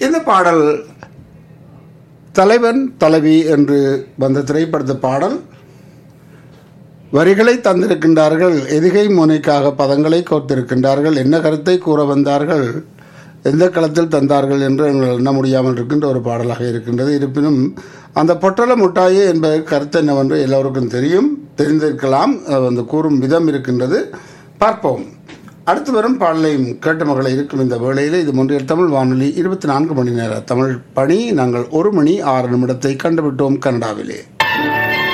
இந்த பாடல் தலைவன் தலைவி என்று வந்த திரைப்படத்து பாடல் வரிகளை தந்திருக்கின்றார்கள் எதிகை முனைக்காக பதங்களை கோர்த்திருக்கின்றார்கள் என்ன கருத்தை கூற வந்தார்கள் எந்த களத்தில் தந்தார்கள் என்று எங்கள் எண்ண முடியாமல் இருக்கின்ற ஒரு பாடலாக இருக்கின்றது இருப்பினும் அந்த பொட்டல முட்டாயே என்பது கருத்து என்னவென்று எல்லோருக்கும் தெரியும் தெரிந்திருக்கலாம் அது அந்த கூறும் விதம் இருக்கின்றது பார்ப்போம் அடுத்து வரும் பாடலையும் கேட்ட மகளை இருக்கும் இந்த வேளையில் இது முன்றைய தமிழ் வானொலி இருபத்தி நான்கு மணி நேர தமிழ் பணி நாங்கள் ஒரு மணி ஆறு நிமிடத்தை கண்டுவிட்டோம் கனடாவிலே